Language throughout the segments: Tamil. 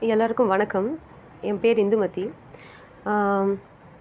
எல்லாருக்கும் வணக்கம் என் பேர் இந்துமதி ஆம்,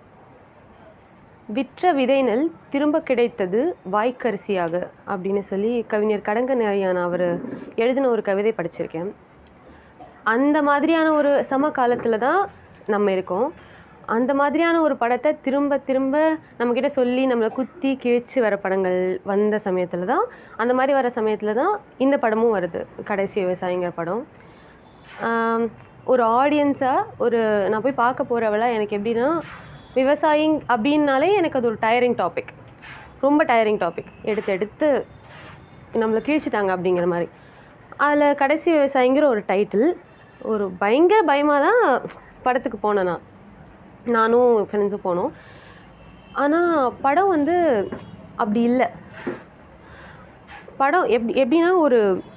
விற்ற விதை நெல் திரும்ப கிடைத்தது வாய்க்கரிசியாக அப்படின்னு சொல்லி கவிஞர் கடங்கன் ஐயான் அவர் எழுதின ஒரு கவிதை படிச்சிருக்கேன் அந்த மாதிரியான ஒரு சம காலத்தில் தான் நம்ம இருக்கோம் அந்த மாதிரியான ஒரு படத்தை திரும்ப திரும்ப நம்மக்கிட்ட சொல்லி நம்மளை குத்தி கிழிச்சு வர படங்கள் வந்த சமயத்தில் தான் அந்த மாதிரி வர சமயத்தில் தான் இந்த படமும் வருது கடைசி விவசாயிங்கிற படம் ஆம், ஒரு ஆடியன்ஸாக ஒரு நான் போய் பார்க்க போகிறவள எனக்கு எப்படின்னா விவசாயி அப்படின்னாலே எனக்கு அது ஒரு டயரிங் டாபிக் ரொம்ப டயரிங் டாபிக் எடுத்து எடுத்து நம்மளை கிழிச்சிட்டாங்க அப்படிங்கிற மாதிரி அதில் கடைசி விவசாயிங்கிற ஒரு டைட்டில் ஒரு பயங்கர பயமாக தான் படத்துக்கு போனேன் நான் நானும் ஃப்ரெண்ட்ஸும் போனோம் ஆனால் படம் வந்து அப்படி இல்லை படம் எப்படி எப்படின்னா ஒரு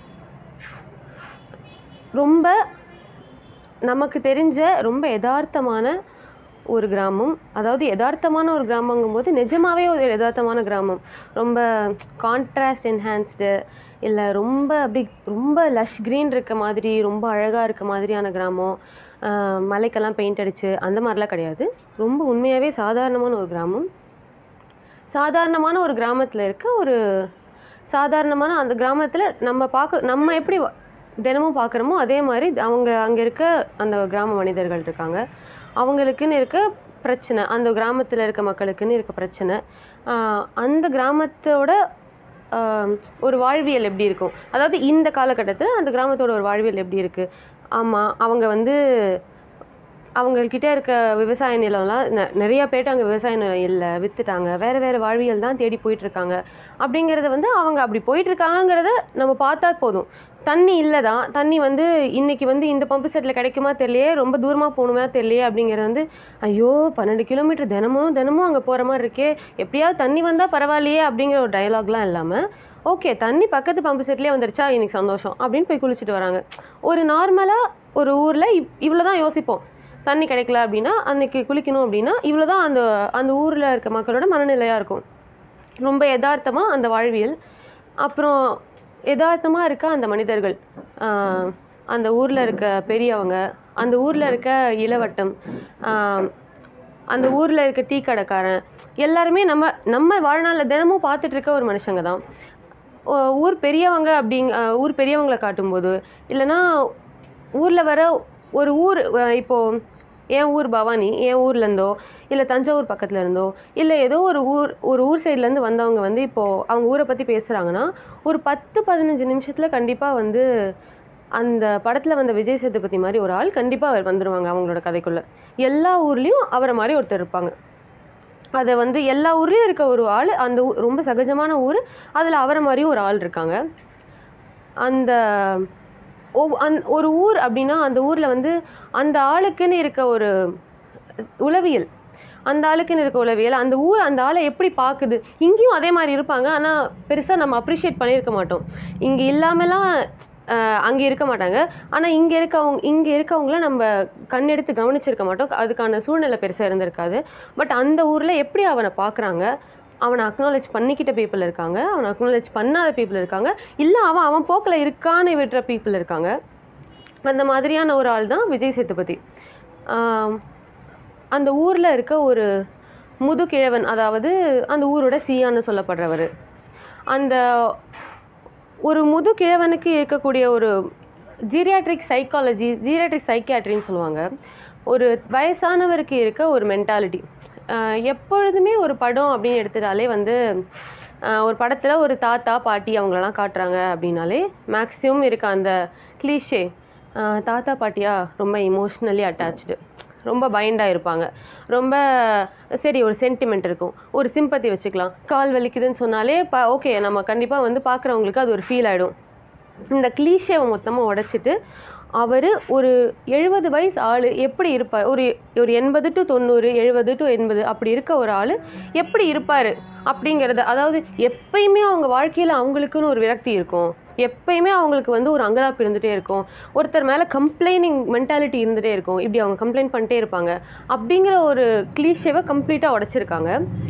ரொம்ப நமக்கு தெரிஞ்ச ரொம்ப யதார்த்தமான ஒரு கிராமம் அதாவது யதார்த்தமான ஒரு கிராமங்கும்போது நிஜமாவே ஒரு யதார்த்தமான கிராமம் ரொம்ப கான்ட்ராஸ்ட் என்ஹான்ஸ்டு இல்லை ரொம்ப அப்படி ரொம்ப லஷ் க்ரீன் இருக்க மாதிரி ரொம்ப அழகாக இருக்க மாதிரியான கிராமம் ஆஹ் மலைக்கெல்லாம் பெயிண்ட் அடிச்சு அந்த மாதிரிலாம் கிடையாது ரொம்ப உண்மையாகவே சாதாரணமான ஒரு கிராமம் சாதாரணமான ஒரு கிராமத்தில் இருக்க ஒரு சாதாரணமான அந்த கிராமத்தில் நம்ம பார்க்க நம்ம எப்படி வ- தினமும் பார்க்குறோமோ அதே மாதிரி அவங்க அங்கே இருக்க அந்த கிராம மனிதர்கள் இருக்காங்க அவங்களுக்குன்னு இருக்க பிரச்சனை அந்த கிராமத்தில் இருக்க மக்களுக்குன்னு இருக்க பிரச்சனை ஆஹ் அந்த கிராமத்தோட ஆஹ் ஒரு வாழ்வியல் எப்படி இருக்கும் அதாவது இந்த காலகட்டத்தில் அந்த கிராமத்தோட ஒரு வாழ்வியல் எப்படி இருக்குது ஆமாம் அவங்க வந்து அவங்கக்கிட்ட இருக்க விவசாய நிலம்லாம் நெ- நிறைய பேர்ட்டு அங்கே விவசாய நிலம் இல்லை விற்றுட்டாங்க வேறு வேறு வாழ்வியல் தான் தேடி போயிட்டு இருக்காங்க அப்படிங்கிறத வந்து அவங்க அப்படி போயிட்டு இருக்காங்கங்கிறத நம்ம பார்த்தா போதும் தண்ணி இல்லை தான் தண்ணி வந்து இன்னைக்கு வந்து இந்த பம்பு செட்டில் கிடைக்குமா தெரியலையே ரொம்ப தூரமாக போகணுமா தெரியலையே அப்படிங்கிறது வந்து ஐயோ பன்னெண்டு கிலோமீட்டர் தினமும் தினமும் அங்கே போகிற மாதிரி இருக்கே எப்படியாவது தண்ணி வந்தால் பரவாயில்லையே அப்படிங்கிற ஒரு டயலாக்லாம் இல்லாமல் ஓகே தண்ணி பக்கத்து பம்பு செட்லேயே வந்துருச்சா இன்னைக்கு சந்தோஷம் அப்படின்னு போய் குளிச்சுட்டு வராங்க ஒரு நார்மலாக ஒரு ஊரில் இவ்வளோ தான் யோசிப்போம் தண்ணி கிடைக்கல அப்படின்னா அன்னைக்கு குளிக்கணும் அப்படின்னா இவ்வளோ தான் அந்த அந்த ஊரில் இருக்க மக்களோட மனநிலையாக இருக்கும் ரொம்ப யதார்த்தமாக அந்த வாழ்வியல் அப்புறம் யதார்த்தமாக இருக்க அந்த மனிதர்கள் ஆஹ் அந்த ஊரில் இருக்க பெரியவங்க அந்த ஊரில் இருக்க இளவட்டம் ஆஹ் அந்த ஊரில் இருக்க டீ கடைக்காரன் எல்லாருமே நம்ம நம்ம வாழ்நாளில் தினமும் பார்த்துட்டு இருக்க ஒரு மனுஷங்க தான் ஓ- ஊர் பெரியவங்க அப்படிங் ஆஹ் ஊர் பெரியவங்களை காட்டும்போது இல்லைன்னா ஊரில் வர ஒரு ஊர் அஹ் இப்போ என் ஊர் பவானி என் ஊர்லேருந்தோ இல்லை தஞ்சாவூர் பக்கத்தில் இருந்தோ இல்லை ஏதோ ஒரு ஊர் ஒரு ஊர் சைட்லேருந்து வந்தவங்க வந்து இப்போது அவங்க ஊரை பற்றி பேசுகிறாங்கன்னா ஒரு பத்து பதினஞ்சு நிமிஷத்தில் கண்டிப்பாக வந்து அந்த படத்தில் வந்த விஜய் சேதுபதி மாதிரி ஒரு ஆள் கண்டிப்பாக வந்துடுவாங்க அவங்களோட கதைக்குள்ளே எல்லா ஊர்லேயும் அவரை மாதிரி ஒருத்தர் இருப்பாங்க அதை வந்து எல்லா ஊர்லேயும் இருக்க ஒரு ஆள் அந்த ஊ- ரொம்ப சகஜமான ஊர் அதில் அவரை மாதிரியும் ஒரு ஆள் இருக்காங்க அந்த ஒவ் அந் ஒரு ஊர் அப்படின்னா அந்த ஊரில் வந்து அந்த ஆளுக்குன்னு இருக்க ஒரு உளவியல் அந்த ஆளுக்குன்னு இருக்க உளவியல் அந்த ஊர் அந்த ஆளை எப்படி பார்க்குது இங்கேயும் அதே மாதிரி இருப்பாங்க ஆனால் பெருசாக நம்ம அப்ரிஷியேட் பண்ணியிருக்க மாட்டோம் இங்கே இல்லாமலாம் அங்கே இருக்க மாட்டாங்க ஆனால் இங்கே இருக்கவங்க இங்கே இருக்கவங்கள நம்ம கண்ணெடுத்து கவனிச்சிருக்க மாட்டோம் அதுக்கான சூழ்நிலை பெருசாக இருந்திருக்காது பட் அந்த ஊரில் எப்படி அவனை பார்க்குறாங்க அவனை அக்னாலேஜ் பண்ணிக்கிட்ட பீப்புள் இருக்காங்க அவனை அக்னாலேஜ் பண்ணாத பீப்புள் இருக்காங்க இல்லை அவன் அவன் போக்கில் இருக்கான்னு விடுற பீப்புள் இருக்காங்க அந்த மாதிரியான ஒரு ஆள் தான் விஜய் சேதுபதி ஆம், அந்த ஊரில் இருக்க ஒரு முதுகிழவன் அதாவது அந்த ஊரோட சியான்னு சொல்லப்படுறவர் அந்த ஒரு முதுகிழவனுக்கு இருக்கக்கூடிய ஒரு ஜீரியாட்ரிக் சைக்காலஜி ஜீரியாட்ரிக் சைக்கியாட்ரின்னு சொல்லுவாங்க ஒரு வயசானவருக்கு இருக்க ஒரு மென்டாலிட்டி எப்பொழுதுமே ஒரு படம் அப்படின்னு எடுத்துட்டாலே வந்து ஆஹ் ஒரு படத்தில் ஒரு தாத்தா பாட்டி அவங்களெல்லாம் காட்டுறாங்க அப்படின்னாலே மேக்ஸிமம் இருக்க அந்த கிளீஷே தாத்தா பாட்டியா ரொம்ப இமோஷ்னலி அட்டாச்சு ரொம்ப பைண்டாக இருப்பாங்க ரொம்ப சரி ஒரு சென்டிமெண்ட் இருக்கும் ஒரு சிம்பத்தி வச்சுக்கலாம் கால் வலிக்குதுன்னு சொன்னாலே ப ஓகே நம்ம கண்டிப்பாக வந்து பார்க்குறவங்களுக்கு அது ஒரு ஃபீல் ஆகிடும் இந்த கிளீஷேவை மொத்தமாக உடைச்சிட்டு அவர் ஒரு எழுபது வயசு ஆள் எப்படி இருப்பார் ஒரு ஒரு எண்பது டு தொண்ணூறு எழுபது டு எண்பது அப்படி இருக்க ஒரு ஆள் எப்படி இருப்பார் அப்படிங்கிறத அதாவது எப்பயுமே அவங்க வாழ்க்கையில் அவங்களுக்குன்னு ஒரு விரக்தி இருக்கும் எப்பயுமே அவங்களுக்கு வந்து ஒரு அங்கலாப்பு இருந்துகிட்டே இருக்கும் ஒருத்தர் மேலே கம்ப்ளைனிங் மென்டாலிட்டி இருந்துகிட்டே இருக்கும் இப்படி அவங்க கம்ப்ளைண்ட் பண்ணிட்டே இருப்பாங்க அப்படிங்கிற ஒரு கிளீஷேவை கம்ப்ளீட்டாக உடைச்சிருக்காங்க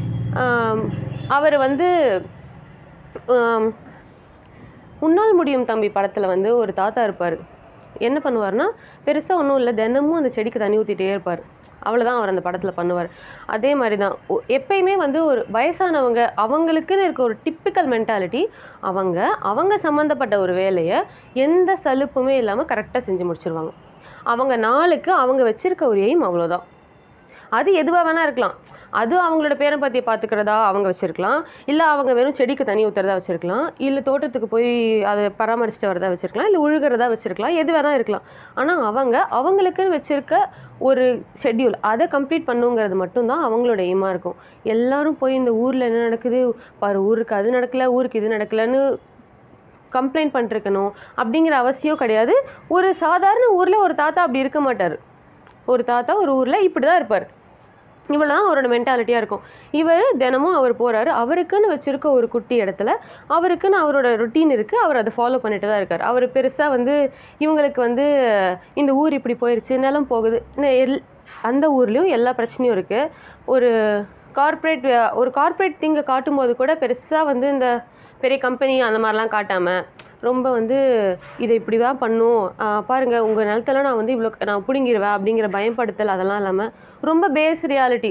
அவர் வந்து ஆம், உன்னால் முடியும் தம்பி படத்தில் வந்து ஒரு தாத்தா இருப்பார் என்ன பண்ணுவார்னா பெருசாக ஒன்றும் இல்லை தினமும் அந்த செடிக்கு தண்ணி ஊற்றிட்டே இருப்பார் அவ்வளோதான் அவர் அந்த படத்தில் பண்ணுவார் அதே மாதிரி தான் ஒ- எப்பயுமே வந்து ஒரு வயசானவங்க அவங்களுக்குன்னு இருக்க ஒரு டிப்பிக்கல் மென்டாலிட்டி அவங்க அவங்க சம்மந்தப்பட்ட ஒரு வேலையை எந்த சலுப்புமே இல்லாமல் கரெக்டாக செஞ்சு முடிச்சிருவாங்க அவங்க நாளுக்கு அவங்க வச்சிருக்க ஒரு எய்ம் அவ்வளோதான் அது எதுவாக வேணா இருக்கலாம் அது அவங்களோட பேரம்பத்தியை பார்த்துக்கிறதா அவங்க வச்சிருக்கலாம் இல்லை அவங்க வெறும் செடிக்கு தண்ணி ஊற்றுறதா வச்சிருக்கலாம் இல்லை தோட்டத்துக்கு போய் அதை பராமரிச்சுட்டு வரதா வச்சிருக்கலாம் இல்லை உழுகிறதா வச்சிருக்கலாம் எது வேணா இருக்கலாம் ஆனால் அவங்க அவங்களுக்குன்னு வச்சிருக்க ஒரு ஷெட்யூல் அதை கம்ப்ளீட் பண்ணுங்கிறது மட்டும்தான் அவங்களோட எய்மாக இருக்கும் எல்லாரும் போய் இந்த ஊரில் என்ன நடக்குது பாரு ஊருக்கு அது நடக்கல ஊருக்கு இது நடக்கலன்னு கம்ப்ளைண்ட் பண்ணிருக்கணும் அப்படிங்கிற அவசியம் கிடையாது ஒரு சாதாரண ஊரில் ஒரு தாத்தா அப்படி இருக்க மாட்டார் ஒரு தாத்தா ஒரு ஊரில் இப்படி தான் இருப்பார் இவ்வளோ தான் அவரோட மென்டாலிட்டியாக இருக்கும் இவர் தினமும் அவர் போகிறாரு அவருக்குன்னு வச்சுருக்க ஒரு குட்டி இடத்துல அவருக்குன்னு அவரோட ரொட்டீன் இருக்குது அவர் அதை ஃபாலோ பண்ணிட்டு தான் இருக்கார் அவர் பெருசாக வந்து இவங்களுக்கு வந்து இந்த ஊர் இப்படி போயிடுச்சு நிலம் போகுது நெ- எல்- அந்த ஊர்லேயும் எல்லா பிரச்சனையும் இருக்குது ஒரு கார்ப்பரேட் ஒரு கார்ப்பரேட் திங்கை காட்டும்போது கூட பெருசாக வந்து இந்த பெரிய கம்பெனி அந்த மாதிரிலாம் காட்டாமல் ரொம்ப வந்து இதை இப்படி தான் பண்ணும் ஆஹ் பாருங்க உங்கள் நிலத்தெல்லாம் நான் வந்து இவ்வளோ நான் பிடுங்கிடுவேன் அப்படிங்கிற பயப்படுத்தல் அதெல்லாம் இல்லாமல் ரொம்ப பேஸ் ரியாலிட்டி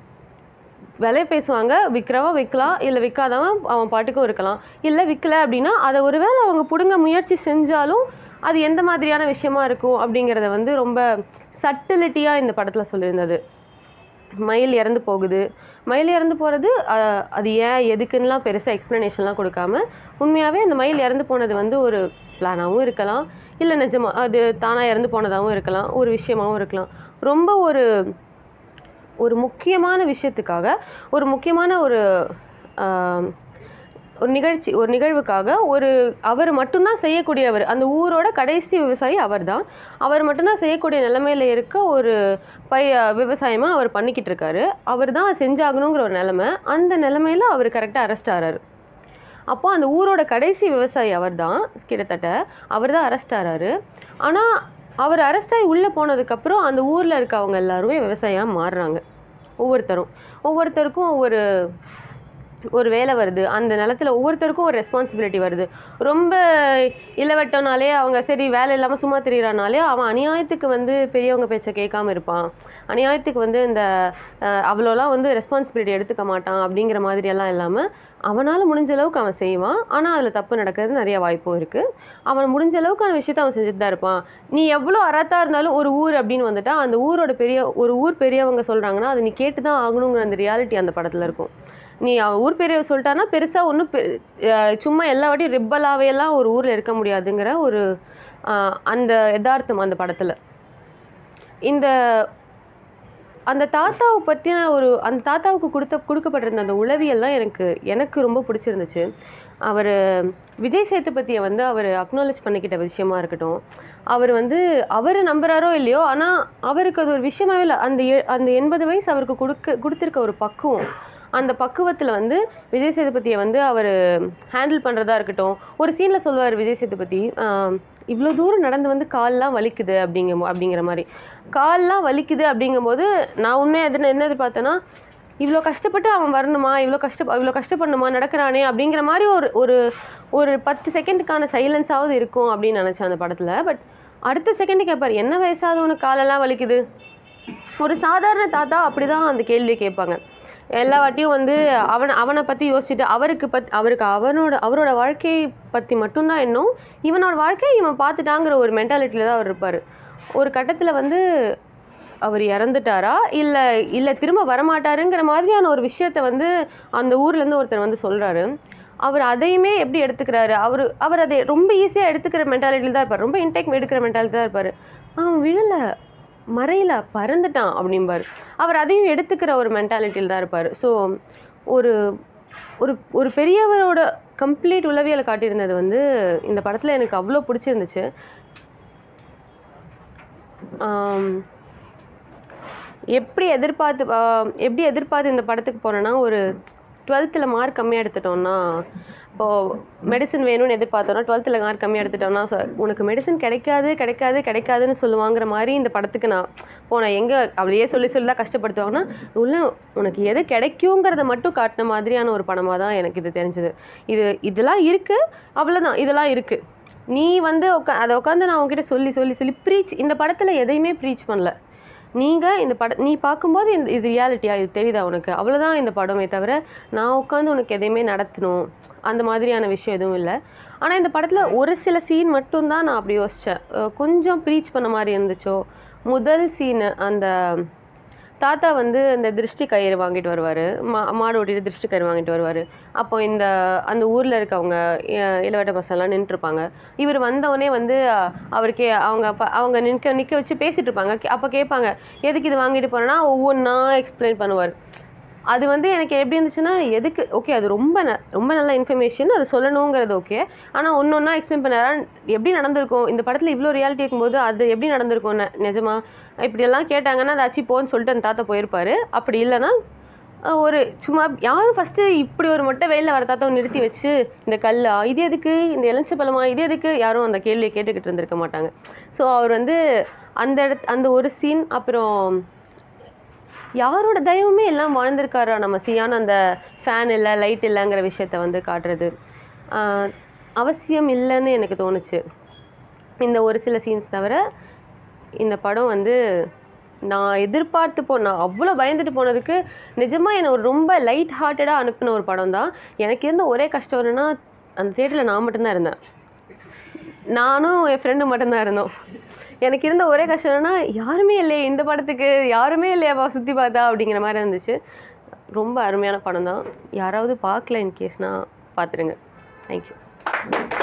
விலை பேசுவாங்க விற்கிறவன் விற்கலாம் இல்லை விற்காதவன் அவன் பாட்டுக்கும் இருக்கலாம் இல்லை விற்கல அப்படின்னா அதை ஒருவேளை அவங்க பிடுங்க முயற்சி செஞ்சாலும் அது எந்த மாதிரியான விஷயமா இருக்கும் அப்படிங்கிறத வந்து ரொம்ப சட்டிலிட்டியாக இந்த படத்தில் சொல்லியிருந்தது மயில் இறந்து போகுது மயில் இறந்து போகிறது அது ஏன் எதுக்குன்னுலாம் பெருசாக எக்ஸ்ப்ளனேஷன்லாம் கொடுக்காம உண்மையாகவே அந்த மயில் இறந்து போனது வந்து ஒரு பிளானாகவும் இருக்கலாம் இல்லை நிஜமா அது தானாக இறந்து போனதாகவும் இருக்கலாம் ஒரு விஷயமாகவும் இருக்கலாம் ரொம்ப ஒரு ஒரு முக்கியமான விஷயத்துக்காக ஒரு முக்கியமான ஒரு ஆம், ஒரு நிகழ்ச்சி ஒரு நிகழ்வுக்காக ஒரு அவர் மட்டும்தான் செய்யக்கூடியவர் அந்த ஊரோட கடைசி விவசாயி அவர் தான் அவர் மட்டும்தான் செய்யக்கூடிய நிலைமையில இருக்க ஒரு பை விவசாயமாக அவர் பண்ணிக்கிட்டு இருக்காரு அவர் தான் செஞ்சாகணுங்கிற ஒரு நிலைமை அந்த நிலைமையில அவர் கரெக்டாக அரெஸ்ட் ஆறாரு அப்போ அந்த ஊரோட கடைசி விவசாயி அவர் தான் கிட்டத்தட்ட அவர் தான் அரெஸ்ட் ஆறாரு ஆனால் அவர் அரெஸ்ட் ஆகி உள்ளே போனதுக்கப்புறம் அந்த ஊரில் இருக்கவங்க எல்லாருமே விவசாயியாக மாறுறாங்க ஒவ்வொருத்தரும் ஒவ்வொருத்தருக்கும் ஒவ்வொரு ஒரு வேலை வருது அந்த நிலத்துல ஒவ்வொருத்தருக்கும் ஒரு ரெஸ்பான்சிபிலிட்டி வருது ரொம்ப இளவட்டம்னாலே அவங்க சரி வேலை இல்லாமல் சும்மா திரியிறானாலே அவன் அநியாயத்துக்கு வந்து பெரியவங்க பேச்சை கேட்காம இருப்பான் அநியாயத்துக்கு வந்து இந்த அஹ், அவ்வளோலாம் வந்து ரெஸ்பான்சிபிலிட்டி எடுத்துக்க மாட்டான் அப்படிங்கிற மாதிரியெல்லாம் இல்லாமல் அவனால் முடிஞ்ச அளவுக்கு அவன் செய்வான் ஆனால் அதில் தப்பு நடக்கிறது நிறைய வாய்ப்பும் இருக்குது அவன் முடிஞ்ச அளவுக்கான விஷயத்த அவன் செஞ்சுட்டு தான் இருப்பான் நீ எவ்வளோ அறத்தா இருந்தாலும் ஒரு ஊர் அப்படின்னு வந்துட்டா அந்த ஊரோட பெரிய ஒரு ஊர் பெரியவங்க சொல்கிறாங்கன்னா அதை நீ கேட்டு தான் ஆகணுங்கிற அந்த ரியாலிட்டி அந்த படத்தில் இருக்கும் நீ அவன் ஊர் பெரியவர் சொல்லிட்டான்னா பெருசாக ஒன்றும் சும்மா எல்லா வாட்டியும் ரிப்பலாவே எல்லாம் ஒரு ஊரில் இருக்க முடியாதுங்கிற ஒரு ஆஹ், அந்த யதார்த்தம் அந்த படத்தில் இந்த அந்த தாத்தாவை பற்றின ஒரு அந்த தாத்தாவுக்கு கொடுத்த கொடுக்கப்பட்டிருந்த அந்த உளவியல் தான் எனக்கு எனக்கு ரொம்ப பிடிச்சிருந்துச்சு அவர் விஜய் சேதுபதியை வந்து அவர் அக்னாலேஜ் பண்ணிக்கிட்ட விஷயமா இருக்கட்டும் அவர் வந்து அவர் நம்புறாரோ இல்லையோ ஆனால் அவருக்கு அது ஒரு விஷயமாவே இல்லை அந்த எ- அந்த எண்பது வயசு அவருக்கு கொடுக்க கொடுத்துருக்க ஒரு பக்குவம் அந்த பக்குவத்தில் வந்து விஜய் சேதுபதியை வந்து அவர் ஹேண்டில் பண்ணுறதா இருக்கட்டும் ஒரு சீனில் சொல்லுவார் விஜய் சேதுபதி இவ்வளோ தூரம் நடந்து வந்து கால்லாம் வலிக்குது அப்படிங்க அப்படிங்கிற மாதிரி கால்லாம் வலிக்குது அப்படிங்கும்போது நான் உண்மையாக எது என்ன எதிர்பார்த்தேன்னா இவ்வளோ கஷ்டப்பட்டு அவன் வரணுமா இவ்வளோ கஷ்ட இவ்வளோ கஷ்டப்படணுமா நடக்கிறானே அப்படிங்கிற மாதிரி ஒரு ஒரு ஒரு பத்து செகண்டுக்கான சைலன்ஸாவது இருக்கும் அப்படின்னு நினச்சேன் அந்த படத்தில் பட் அடுத்த செகண்டு கேட்பார் என்ன வயசாதவனுக்கு காலெல்லாம் வலிக்குது ஒரு சாதாரண தாத்தா அப்படிதான் அந்த கேள்வி கேட்பாங்க எல்லா வாட்டியும் வந்து அவனை அவனை பற்றி யோசிச்சுட்டு அவருக்கு பத் அவருக்கு அவனோட அவரோட வாழ்க்கையை பற்றி மட்டும்தான் எண்ணம் இவனோட வாழ்க்கையை இவன் பார்த்துட்டாங்கிற ஒரு மென்டாலிட்டியில் தான் அவர் இருப்பார் ஒரு கட்டத்தில் வந்து அவர் இறந்துட்டாரா இல்லை இல்லை திரும்ப வரமாட்டாருங்கிற மாதிரியான ஒரு விஷயத்த வந்து அந்த ஊர்லேருந்து ஒருத்தர் வந்து சொல்கிறாரு அவர் அதையுமே எப்படி எடுத்துக்கிறாரு அவர் அவர் அதை ரொம்ப ஈஸியாக எடுத்துக்கிற மென்டாலிட்டியில் தான் இருப்பார் ரொம்ப இன்டேக் எடுக்கிற மென்டாலிட்டி தான் இருப்பார் அவன் விழலை மறையில பறந்துட்டான் அப்படிம்பார் அவர் அதையும் எடுத்துக்கிற ஒரு மென்டாலிட்டியில் தான் இருப்பார் ஸோ ஒரு ஒரு ஒரு பெரியவரோட கம்ப்ளீட் உளவியலை காட்டியிருந்தது வந்து இந்த படத்தில் எனக்கு அவ்வளோ பிடிச்சிருந்துச்சு ஆம், எப்படி எதிர்பார்த்து ஆஹ், எப்படி எதிர்பார்த்து இந்த படத்துக்கு போனேன்னா ஒரு டுவெல்த்தில் மார்க் கம்மியாக எடுத்துட்டோம்னா இப்போது மெடிசன் வேணும்னு எதிர்பார்த்தோம்னா டுவெல்த்தில் மார்க் கம்மியாக எடுத்துட்டோம்னா so, உனக்கு மெடிசன் கிடைக்காது கிடைக்காது கிடைக்காதுன்னு சொல்லுவாங்கிற மாதிரி இந்த படத்துக்கு நான் போனேன் எங்கே அப்படியே சொல்லி சொல்லி தான் கஷ்டப்படுத்துவாங்கன்னா உள்ள உனக்கு எது கிடைக்குங்கிறத மட்டும் காட்டின மாதிரியான ஒரு படமாக தான் எனக்கு இது தெரிஞ்சது இது இதெல்லாம் இருக்குது அவ்வளோதான் இதெல்லாம் இருக்குது நீ வந்து உட்கா அதை உட்காந்து நான் உங்ககிட்ட சொல்லி சொல்லி சொல்லி ப்ரீச் இந்த படத்தில் எதையுமே ப்ரீச் பண்ணல நீங்கள் இந்த பட நீ பார்க்கும்போது இந்த இது ரியாலிட்டியா இது தெரியுதா உனக்கு அவ்வளோதான் இந்த படமே தவிர நான் உட்காந்து உனக்கு எதையுமே நடத்தணும் அந்த மாதிரியான விஷயம் எதுவும் இல்லை ஆனால் இந்த படத்தில் ஒரு சில சீன் மட்டும்தான் நான் அப்படி யோசித்தேன் கொஞ்சம் ப்ரீச் பண்ண மாதிரி இருந்துச்சோ முதல் சீனு அந்த தாத்தா வந்து இந்த திருஷ்டி கயிறு வாங்கிட்டு வருவார் மா மாடு ஓட்டிட்டு திருஷ்டி கயிறு வாங்கிட்டு வருவார் அப்போ இந்த அந்த ஊரில் இருக்கவங்க அஹ், இளவட்ட பசங்களாம் நின்றுருப்பாங்க இவர் வந்தவொடனே வந்து அஹ், அவருக்கு அவங்க ப- அவங்க நிற்க நிற்க வச்சு பேசிட்டு இருப்பாங்க அப்போ கேட்பாங்க எதுக்கு இது வாங்கிட்டு போறேன்னா ஒவ்வொன்றா எக்ஸ்பிளைன் பண்ணுவார் அது வந்து எனக்கு எப்படி இருந்துச்சுன்னா எதுக்கு ஓகே அது ரொம்ப ந ரொம்ப நல்ல இன்ஃபர்மேஷன் அது சொல்லணுங்கிறது ஓகே ஆனால் ஒன்று ஒன்றா எக்ஸ்பிளைன் பண்ணாரா எப்படி நடந்திருக்கும் இந்த படத்தில் இவ்வளோ ரியாலிட்டி இருக்கும்போது அது எப்படி நடந்திருக்கும் நெ- நிஜமா இப்படியெல்லாம் கேட்டாங்கன்னா அது ஆச்சு போன்னு சொல்லிட்டு அந்த தாத்தா போயிருப்பாரு அப்படி இல்லைன்னா அஹ், ஒரு சும்மா யாரும் ஃபஸ்ட்டு இப்படி ஒரு மொட்டை வெயிலில் வர தாத்தாவை நிறுத்தி வச்சு இந்த கல்லா இது எதுக்கு இந்த எலுமிச்சை பழமா இது எதுக்கு யாரும் அந்த கேள்வியை கேட்டுக்கிட்டு இருந்திருக்க மாட்டாங்க ஸோ அவர் வந்து அந்த இடத்து அந்த ஒரு சீன் அப்புறம் யாரோட தயவுமே எல்லாம் வாழ்ந்திருக்காரா நம்ம சியான அந்த ஃபேன் இல்லை லைட் இல்லைங்கிற விஷயத்த வந்து காட்டுறது ஆஹ் அவசியம் இல்லைன்னு எனக்கு தோணுச்சு இந்த ஒரு சில சீன்ஸ் தவிர இந்த படம் வந்து நான் எதிர்பார்த்து போன நான் அவ்வளோ பயந்துட்டு போனதுக்கு நிஜமாக என்னை ஒரு ரொம்ப லைட் ஹார்ட்டடாக அனுப்பின ஒரு படம் தான் எனக்கு இருந்த ஒரே கஷ்டம் என்னன்னா அந்த தேட்டரில் நான் மட்டும்தான் இருந்தேன் நானும் என் ஃப்ரெண்டு மட்டும்தான் இருந்தோம் எனக்கு இருந்த ஒரே கஷ்டம் என்னன்னா யாருமே இல்லையே இந்த படத்துக்கு யாருமே இல்லையாப்பா சுற்றி பார்த்தா அப்படிங்கிற மாதிரி இருந்துச்சு ரொம்ப அருமையான படம் தான் யாராவது பார்க்கல இன்கேஸ்னால் பார்த்துருங்க தேங்க்யூ